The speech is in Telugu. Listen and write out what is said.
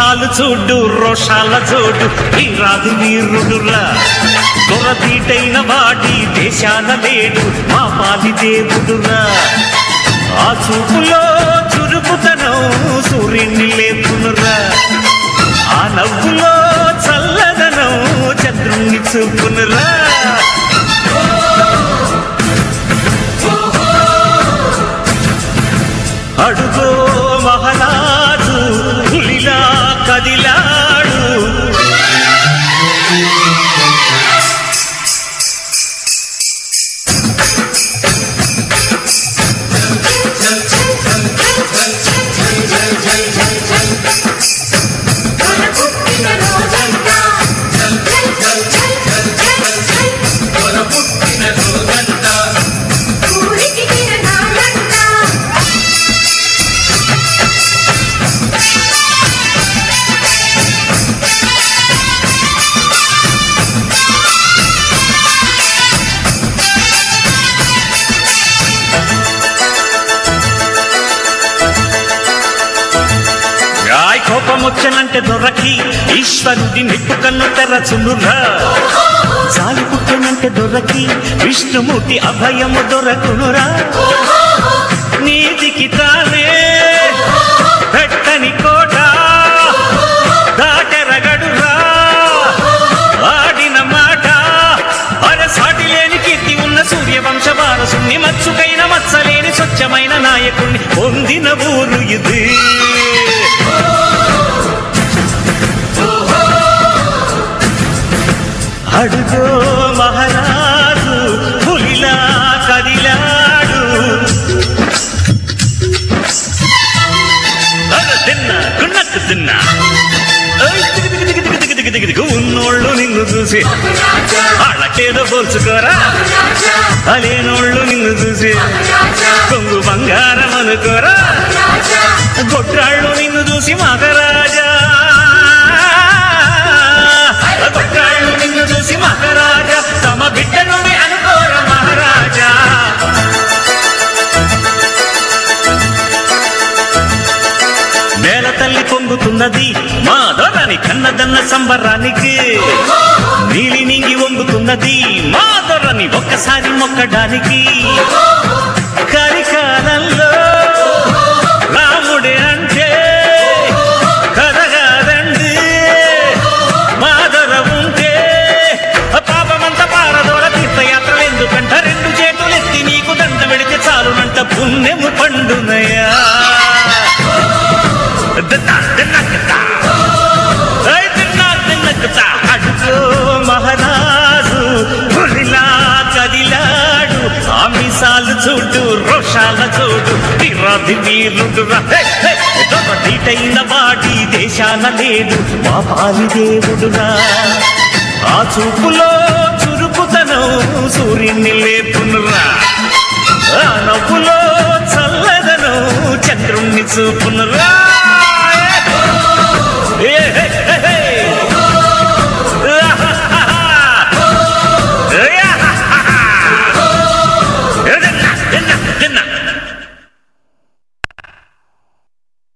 మీసాలు చూడు రోషాల చూడు ఈ రాజు వీరుడురా దొరతీటైన వాడి దేశాన లేడు మా పాలి దేవుడురా ఆ చూపులో చురుకుతనం సూర్యుని లేపునురా ఆ నవ్వులో చల్లదనం చంద్రుణ్ణి చూపునురా అడుగో మహారాజు పులిలా కదిలాడు మన పుట్టిన రోజంతా చల్ చల్ చల్ చల్ చల్ చల్ చల్ ఊరికి తిరగాలంటా రాయ్ కోపం వచ్చనంటే దొరకి ఈశ్వరుడి నిప్పు కన్ను తెరచునురా జాలి పుట్టనంటే దొరకి విష్ణుమూర్తి అభయము దొరకునురా నీతికి తానే పెట్టని కోట దాటెరగడురా ఆడిన మాట అరసాటి లేని కీర్తి ఉన్న సూర్యవంశ వారసుని మచ్చుకైన మచ్చలేని స్వచ్ఛమైన నాయకుణ్ణి పొందిన ఊరు ఇది అడుగో మహారాజు పులిలా కదిలాడు అర తిన్నా గున్నకు తిన్నా ఓయ్ దిగి దిగి దిగి దిగి దిగి దిగి దిగి ఉన్నోళ్ళు నిన్ను చూసి రాజా వాళ్ళకేదో పోల్చుకోరా రాజా అలేనోళ్ళు నిన్ను చూసి కొంగు బంగారం అనుకోరా రాజా గొడ్రాళ్ళు నిన్ను చూసి మహారాజా గొడ్రాళ్ళు నిన్ను చూసి మహారాజా తమ బిడ్డను అనుకోర మహారాజా నేల తల్లి పొంగుతున్నది మా దొరని కన్నదన్న సంబరానికి నీలి నింగి వంగుతున్నది మా దొరని ఒక్కసారి మొక్కడానికి కలికాలంలో రాముడే అంటే కదగాదండి మాదర ఉంటే పాపమంత పారదోల తీర్థయాత్రలు ఎందుకంట రెండు చేతులెత్తి నీకు దండ వెడితే చాలునంట పుణ్యము పండునయా దిన్నా, దిన్నా, దిన్నా. ఏయ్ దిన్నా, దిన్నా, దిన్నా. అడుగో మహారాజు పులిలా కదిలాడు ఆ మీసాలు చూడు రోషాల చూడు విరాధి వీరుడు దీటైన వాడి దేశాన లేడు మా పాలి దేవుడురా ఆ చూపులో చురుకుతనం సూర్యుని లేపునురా